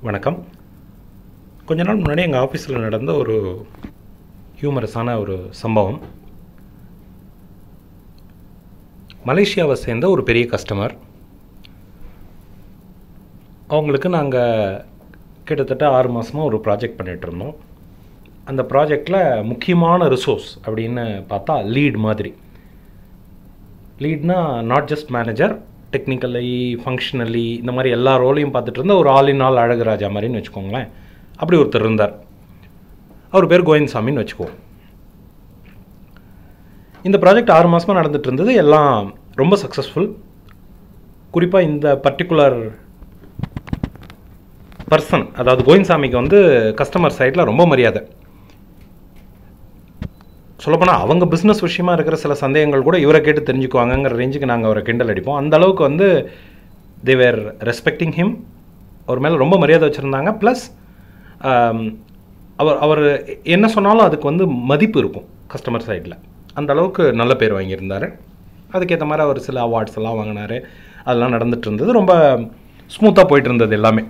வணக்கம் கொஞ்ச நாள் முன்னாடி எங்கள் ஆஃபீஸில் நடந்த ஒரு ஹியூமரஸான ஒரு சம்பவம் மலேசியாவை சேர்ந்த ஒரு பெரிய கஸ்டமர் அவங்களுக்கு நாங்கள் கிட்டத்தட்ட ஆறு மாதமாக ஒரு ப்ராஜெக்ட் பண்ணிகிட்டு இருந்தோம் அந்த ப்ராஜெக்டில் முக்கியமான ரிசோர்ஸ் அப்படின்னு பார்த்தா லீட் மாதிரி லீட்னா not just manager technically functionally இந்த மாதிரி எல்லா ரோலையும் பார்த்துட்டு இருந்த ஒரு ஆல் இன் ஆல் அழகுராஜா மாதிரின்னு வச்சுக்கோங்களேன் அப்படி ஒருத்தர் இருந்தார் அவர் பேர் கோவிந்த்சாமின்னு வச்சுக்குவோம் இந்த ப்ராஜெக்ட் ஆறு மாதமாக நடந்துட்டு இருந்தது எல்லாம் ரொம்ப சக்ஸஸ்ஃபுல் குறிப்பாக இந்த பர்டிகுலர் பர்சன் அதாவது கோவிந்த்சாமிக்கு வந்து கஸ்டமர் சைடில் ரொம்ப மரியாதை சொல்லப்போனால் அவங்க பிஸ்னஸ் விஷயமா இருக்கிற சில சந்தேகங்கள் கூட இவரை கேட்டு தெரிஞ்சுக்குவாங்கங்கிற ரேஞ்சுக்கு நாங்கள் அவரை கிண்டல் அடிப்போம் அந்த அளவுக்கு வந்து தேவர் ரெஸ்பெக்டிங் ஹிம் அவர் மேலே ரொம்ப மரியாதை வச்சுருந்தாங்க ப்ளஸ் அவர் அவர் என்ன சொன்னாலும் அதுக்கு வந்து மதிப்பு இருக்கும் கஸ்டமர் சைடில் அந்த அளவுக்கு நல்ல பேர் வாங்கியிருந்தார் அதுக்கேற்ற மாதிரி அவர் சில அவார்ட்ஸ் எல்லாம் வாங்கினார் அதெல்லாம் நடந்துட்டு இருந்தது ரொம்ப ஸ்மூத்தாக போயிட்டு இருந்தது எல்லாமே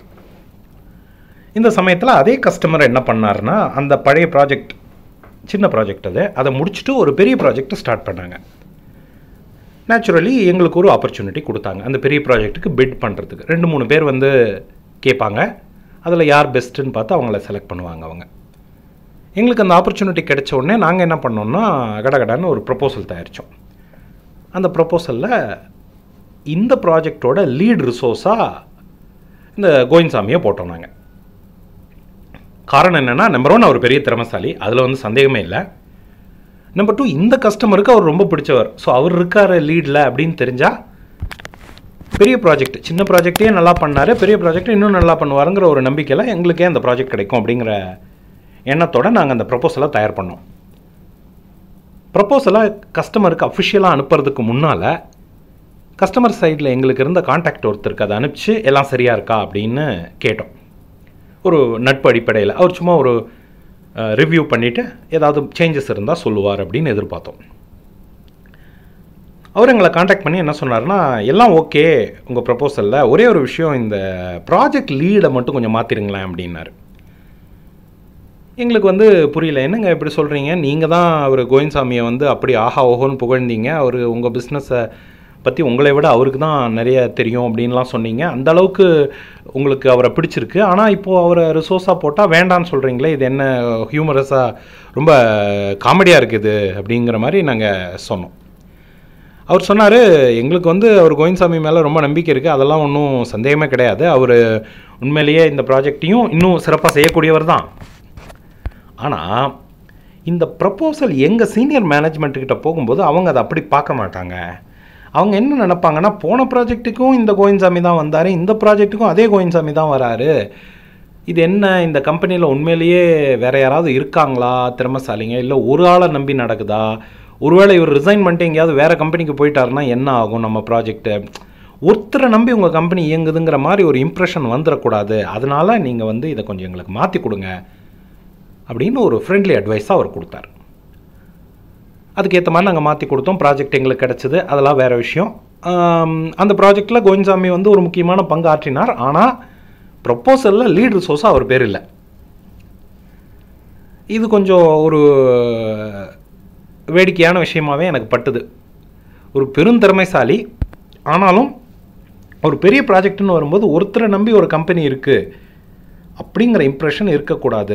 இந்த சமயத்தில் அதே கஸ்டமர் என்ன பண்ணாருன்னா அந்த பழைய ப்ராஜெக்ட் சின்ன ப்ராஜெக்ட் அது அதை முடிச்சுட்டு ஒரு பெரிய ப்ராஜெக்ட் ஸ்டார்ட் பண்ணாங்க நேச்சுரலி எங்களுக்கு ஒரு ஆப்பர்ச்சுனிட்டி கொடுத்தாங்க அந்த பெரிய ப்ராஜெக்ட்டுக்கு பிட் பண்ணுறதுக்கு ரெண்டு மூணு பேர் வந்து கேட்பாங்க அதில் யார் பெஸ்ட்டுன்னு பார்த்து அவங்கள செலக்ட் பண்ணுவாங்க அவங்க எங்களுக்கு அந்த ஆப்பர்ச்சுனிட்டி கிடைச்ச உடனே நாங்கள் என்ன பண்ணோம்னா கடகடன்னு ஒரு ப்ரப்போசல் தயாரித்தோம் அந்த ப்ரப்போசலில் இந்த ப்ராஜெக்டோட லீட் ரிசோர்ஸாக இந்த கோவிந்த்சாமியை போட்டோம் நாங்கள் காரணம் என்னென்னா நம்பர் ஒன் அவர் பெரிய திறமசாலி அதில் வந்து சந்தேகமே இல்லை நம்பர் டூ இந்த கஸ்டமருக்கு அவர் ரொம்ப பிடிச்சவர் ஸோ அவர் இருக்கார் லீடில் அப்படின்னு தெரிஞ்சால் பெரிய ப்ராஜெக்ட் சின்ன ப்ராஜெக்டையே நல்லா பண்ணார் பெரிய ப்ராஜெக்ட் இன்னும் நல்லா பண்ணுவாருங்கிற ஒரு நம்பிக்கையில் எங்களுக்கே அந்த ப்ராஜெக்ட் கிடைக்கும் அப்படிங்கிற எண்ணத்தோடு நாங்கள் அந்த ப்ரப்போசலை தயார் பண்ணோம் ப்ரப்போசலை கஸ்டமருக்கு அஃபிஷியலாக அனுப்புறதுக்கு முன்னால் கஸ்டமர் சைடில் எங்களுக்கு இருந்த காண்டாக்ட் ஒருத்தருக்கு அதை அனுப்பிச்சு எல்லாம் சரியாக இருக்கா அப்படின்னு கேட்டோம் ஒரு நட்பு அடிப்படையில் அவர் சும்மா ஒரு ரிவ்யூ பண்ணிவிட்டு ஏதாவது சேஞ்சஸ் இருந்தால் சொல்லுவார் அப்படின்னு எதிர்பார்த்தோம் அவர் எங்களை காண்டாக்ட் பண்ணி என்ன சொன்னார்னா எல்லாம் ஓகே உங்கள் ப்ரப்போசலில் ஒரே ஒரு விஷயம் இந்த ப்ராஜெக்ட் லீடை மட்டும் கொஞ்சம் மாற்றிருங்களேன் அப்படின்னாரு எங்களுக்கு வந்து புரியல என்னங்க இப்படி சொல்கிறீங்க நீங்கள் தான் அவர் கோவிந்த்சாமியை வந்து அப்படி ஆஹா ஓஹோன்னு புகழ்ந்தீங்க அவர் உங்கள் பிஸ்னஸை பற்றி உங்களை விட அவருக்கு தான் நிறைய தெரியும் அப்படின்லாம் சொன்னீங்க அந்த அளவுக்கு உங்களுக்கு அவரை பிடிச்சிருக்கு ஆனால் இப்போது அவரை ரிசோர்ஸாக போட்டால் வேண்டான்னு சொல்கிறீங்களே இது என்ன ஹியூமரஸாக ரொம்ப காமெடியாக இருக்குது அப்படிங்கிற மாதிரி நாங்கள் சொன்னோம் அவர் சொன்னார் எங்களுக்கு வந்து அவர் கோவிந்த்சாமி மேலே ரொம்ப நம்பிக்கை இருக்குது அதெல்லாம் ஒன்றும் சந்தேகமே கிடையாது அவர் உண்மையிலேயே இந்த ப்ராஜெக்டையும் இன்னும் சிறப்பாக செய்யக்கூடியவர் தான் ஆனால் இந்த ப்ரப்போசல் எங்கள் சீனியர் மேனேஜ்மெண்ட்டுக்கிட்ட போகும்போது அவங்க அதை அப்படி பார்க்க மாட்டாங்க அவங்க என்ன நினப்பாங்கன்னா போன ப்ராஜெக்ட்டுக்கும் இந்த கோவிந்த்சாமி தான் வந்தார் இந்த ப்ராஜெக்ட்டுக்கும் அதே கோவிந்த்சாமி தான் வராரு இது என்ன இந்த கம்பெனியில் உண்மையிலேயே வேறு யாராவது இருக்காங்களா திறமசாலிங்க இல்லை ஒரு ஆளை நம்பி நடக்குதா ஒருவேளை இவர் ரிசைன் பண்ணிட்டு எங்கேயாவது வேறு கம்பெனிக்கு போயிட்டாருன்னா என்ன ஆகும் நம்ம ப்ராஜெக்ட்டு ஒருத்தரை நம்பி உங்கள் கம்பெனி இயங்குதுங்கிற மாதிரி ஒரு இம்ப்ரெஷன் வந்துடக்கூடாது அதனால் நீங்கள் வந்து இதை கொஞ்சம் எங்களுக்கு மாற்றி கொடுங்க அப்படின்னு ஒரு ஃப்ரெண்ட்லி அட்வைஸாக அவர் கொடுத்தார் அதுக்கேற்ற மாதிரி நாங்கள் மாற்றி கொடுத்தோம் ப்ராஜெக்ட் எங்களுக்கு கிடச்சிது அதெல்லாம் வேறு விஷயம் அந்த ப்ராஜெக்டில் கோவிந்த்சாமி வந்து ஒரு முக்கியமான பங்கு ஆற்றினார் ஆனால் ப்ரொப்போசலில் லீட் ரிசோர்ஸாக அவர் பேர் இல்லை இது கொஞ்சம் ஒரு வேடிக்கையான விஷயமாகவே எனக்கு பட்டுது ஒரு பெருந்திறமைசாலி ஆனாலும் ஒரு பெரிய ப்ராஜெக்ட்னு வரும்போது ஒருத்தரை நம்பி ஒரு கம்பெனி இருக்குது அப்படிங்கிற இம்ப்ரெஷன் இருக்கக்கூடாது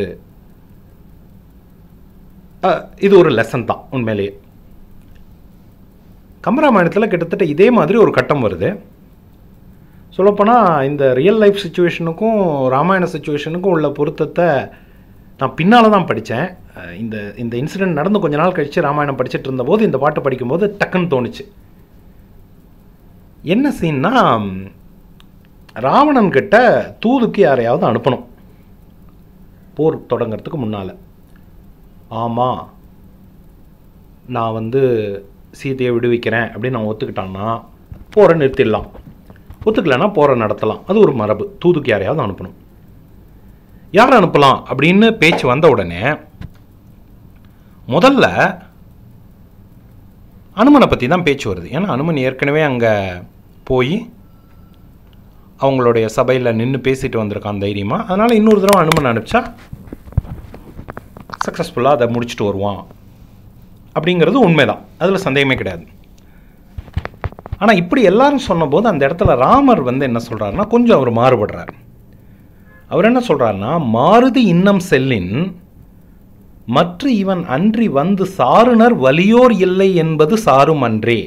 இது ஒரு லெசன் தான் உண்மையிலேயே கம்பராமாயணத்தில் கிட்டத்தட்ட இதே மாதிரி ஒரு கட்டம் வருது சொல்லப்போனால் இந்த ரியல் லைஃப் சுச்சுவேஷனுக்கும் ராமாயண சுச்சுவேஷனுக்கும் உள்ள பொருத்தத்தை நான் பின்னால் தான் படித்தேன் இந்த இந்த இன்சிடெண்ட் நடந்து கொஞ்ச நாள் கழித்து ராமாயணம் படிச்சுட்டு இருந்தபோது இந்த பாட்டை படிக்கும்போது டக்குன்னு தோணுச்சு என்ன சீன்னா ராவணன் கிட்ட தூதுக்கு யாரையாவது அனுப்பணும் போர் தொடங்கிறதுக்கு முன்னால் ஆமாம் நான் வந்து சீதையை விடுவிக்கிறேன் அப்படின்னு நான் ஒத்துக்கிட்டான்னா போரை நிறுத்திடலாம் ஒத்துக்கலைன்னா போரை நடத்தலாம் அது ஒரு மரபு தூதுக்கு யாரையாவது அனுப்பணும் யார் அனுப்பலாம் அப்படின்னு பேச்சு வந்த உடனே முதல்ல அனுமனை பற்றி தான் பேச்சு வருது ஏன்னா அனுமன் ஏற்கனவே அங்கே போய் அவங்களுடைய சபையில் நின்று பேசிட்டு வந்திருக்கான் தைரியமாக அதனால் இன்னொரு தடவை அனுமன் அனுப்பிச்சா சக்ஸஸ்ஃபுல்லாக அதை முடிச்சுட்டு வருவான் அப்படிங்கிறது உண்மைதான் அதில் சந்தேகமே கிடையாது ஆனால் இப்படி எல்லாரும் சொன்னபோது அந்த இடத்துல ராமர் வந்து என்ன சொல்கிறாருன்னா கொஞ்சம் அவர் மாறுபடுறார் அவர் என்ன சொல்கிறாருன்னா மாருதி இன்னம் செல்லின் மற்ற இவன் அன்றி வந்து சாருணர் வலியோர் இல்லை என்பது சாரும் அன்றே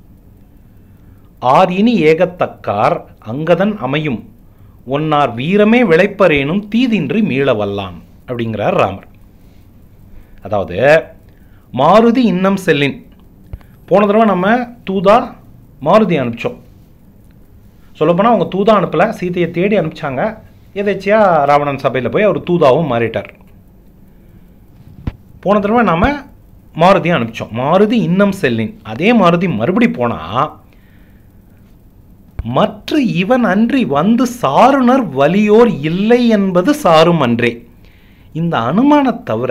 ஆர் இனி ஏகத்தக்கார் அங்கதன் அமையும் ஒன்னார் வீரமே விளைப்பரேனும் தீதின்றி மீள வல்லான் அப்படிங்கிறார் ராமர் அதாவது மாருதி இன்னம் செல்லின் போன தடவை நம்ம தூதா மாருதி அனுப்பிச்சோம் சொல்லப்போனால் அவங்க தூதா அனுப்பலை சீதையை தேடி அனுப்பிச்சாங்க எதேச்சியா ராவணன் சபையில் போய் அவர் தூதாவும் மாறிட்டார் போன தடவை நாம் மாருதியை அனுப்பிச்சோம் மாருதி இன்னம் செல்லின் அதே மாருதி மறுபடி போனால் மற்ற இவன் அன்றி வந்து சாருணர் வலியோர் இல்லை என்பது சாரும் அன்றே இந்த அனுமானத் தவிர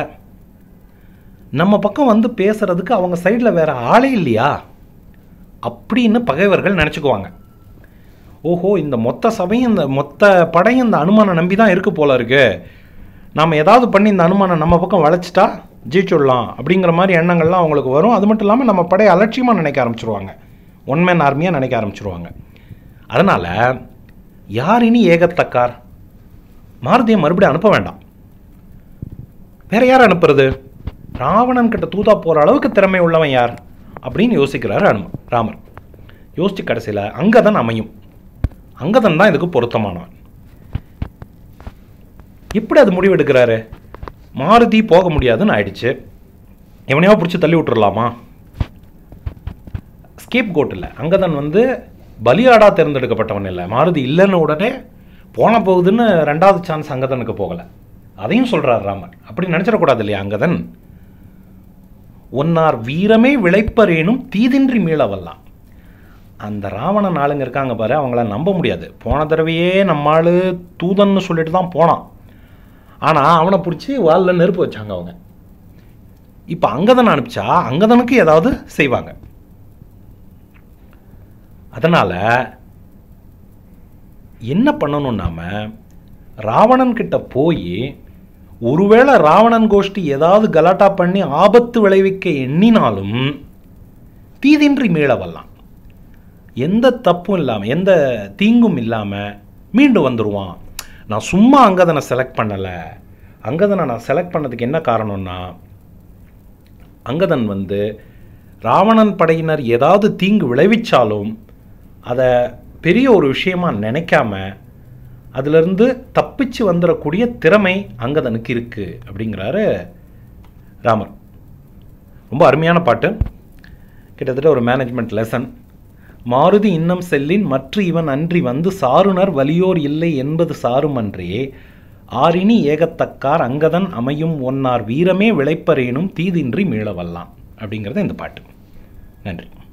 நம்ம பக்கம் வந்து பேசுறதுக்கு அவங்க சைடில் வேற ஆளே இல்லையா அப்படின்னு பகைவர்கள் நினச்சிக்குவாங்க ஓஹோ இந்த மொத்த சபையும் இந்த மொத்த படையும் இந்த அனுமானம் நம்பி தான் இருக்கு போல இருக்கு நாம் ஏதாவது பண்ணி இந்த அனுமானம் நம்ம பக்கம் வளைச்சிட்டா ஜெயிச்சுடலாம் அப்படிங்கிற மாதிரி எண்ணங்கள்லாம் அவங்களுக்கு வரும் அது மட்டும் இல்லாமல் நம்ம படையை அலட்சியமாக நினைக்க ஆரம்பிச்சிருவாங்க ஒன் மேன் ஆர்மியாக நினைக்க ஆரம்பிச்சிருவாங்க அதனால் யார் இனி ஏகத்தக்கார் மாருதியை மறுபடியும் அனுப்ப வேண்டாம் வேற யார் அனுப்புறது ராவணன் கிட்ட தூதா போகிற அளவுக்கு திறமை உள்ளவன் யார் அப்படின்னு யோசிக்கிறார் அனும ராமர் யோசிச்சு கடைசியில் அங்கதன் அமையும் அங்கதன் தான் இதுக்கு பொருத்தமானவன் எப்படி அது முடிவெடுக்கிறாரு மாருதி போக முடியாதுன்னு ஆயிடுச்சு எவனையோ பிடிச்சி தள்ளி விட்டுறலாமா ஸ்கேப் கோட் இல்லை அங்கதன் வந்து பலியாடா தேர்ந்தெடுக்கப்பட்டவன் இல்லை மாருதி இல்லைன்னு உடனே போன போகுதுன்னு ரெண்டாவது சான்ஸ் அங்கதனுக்கு போகலை அதையும் சொல்கிறார் ராமர் அப்படி நினச்சிடக்கூடாது இல்லையா அங்கதன் ஒன்னார் வீரமே விளைப்பரேனும் தீதின்றி மீள வல்லாம் அந்த ராவணன் ஆளுங்க இருக்காங்க பாரு அவங்கள நம்ப முடியாது போன தடவையே நம்மாள் தூதன்னு சொல்லிட்டு தான் போனான் ஆனால் அவனை பிடிச்சி வாலில் நெருப்பு வச்சாங்க அவங்க இப்போ அங்கதன் அனுப்பிச்சா அங்கதனுக்கு ஏதாவது செய்வாங்க அதனால் என்ன பண்ணணும் நாம ராவணன் கிட்ட போய் ஒருவேளை ராவணன் கோஷ்டி ஏதாவது கலாட்டா பண்ணி ஆபத்து விளைவிக்க எண்ணினாலும் தீதின்றி மீள வரலாம் எந்த தப்பும் இல்லாமல் எந்த தீங்கும் இல்லாமல் மீண்டு வந்துடுவான் நான் சும்மா அங்கதனை செலக்ட் பண்ணலை அங்கதனை நான் செலக்ட் பண்ணதுக்கு என்ன காரணம்னா அங்கதன் வந்து ராவணன் படையினர் ஏதாவது தீங்கு விளைவிச்சாலும் அதை பெரிய ஒரு விஷயமா நினைக்காம அதிலிருந்து தப்பிச்சு வந்துடக்கூடிய திறமை அங்கதனுக்கு இருக்குது அப்படிங்கிறாரு ராமர் ரொம்ப அருமையான பாட்டு கிட்டத்தட்ட ஒரு மேனேஜ்மெண்ட் லெசன் மாருதி இன்னம் செல்லின் மற்ற இவன் அன்றி வந்து சாருணர் வலியோர் இல்லை என்பது சாருமன்றே ஆரினி ஏகத்தக்கார் அங்கதன் அமையும் ஒன்னார் வீரமே விளைப்பரேனும் தீதின்றி மீளவல்லான் அப்படிங்கிறது இந்த பாட்டு நன்றி